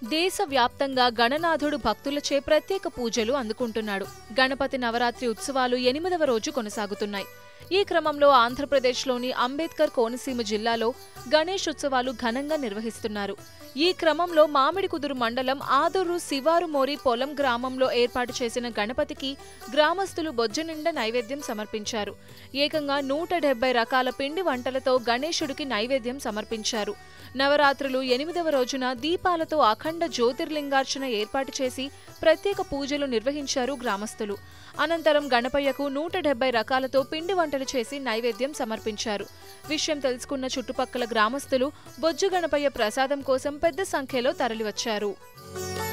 దేశవ్యాప్తంగా గణనాథుడు భక్తులచే ప్రత్యేక పూజలు అందుకుంటున్నాడు గణపతి నవరాత్రి ఉత్సవాలు ఎనిమిదవ రోజు కొనసాగుతున్నాయి ఈ క్రమంలో ఆంధ్రప్రదేశ్లోని అంబేద్కర్ కోనసీమ జిల్లాలో గణేష్ ఉత్సవాలు ఘనంగా నిర్వహిస్తున్నారు ఈ క్రమంలో మామిడికుదురు మండలం ఆదూరు శివారుమోరి పొలం గ్రామంలో ఏర్పాటు చేసిన గణపతికి గ్రామస్తులు బొజ్జ నిండా నైవేద్యం సమర్పించారు ఏకంగా నూట డెబ్బై రకాల పిండి వంటలతో గణేశుడికి నైవేద్యం సమర్పించారు నవరాత్రులు ఎనిమిదవ రోజున దీపాలతో అఖండ జ్యోతిర్లింగార్చన ఏర్పాటు చేసి ప్రత్యేక పూజలు నిర్వహించారు గ్రామస్తులు అనంతరం గణపయ్యకు నూట డెబ్బై రకాలతో పిండి వంటలు చేసి నైవేద్యం సమర్పించారు విషయం తెలుసుకున్న చుట్టుపక్కల గ్రామస్తులు బొజ్జు గణపయ్య ప్రసాదం కోసం పెద్ద సంఖ్యలో తరలివచ్చారు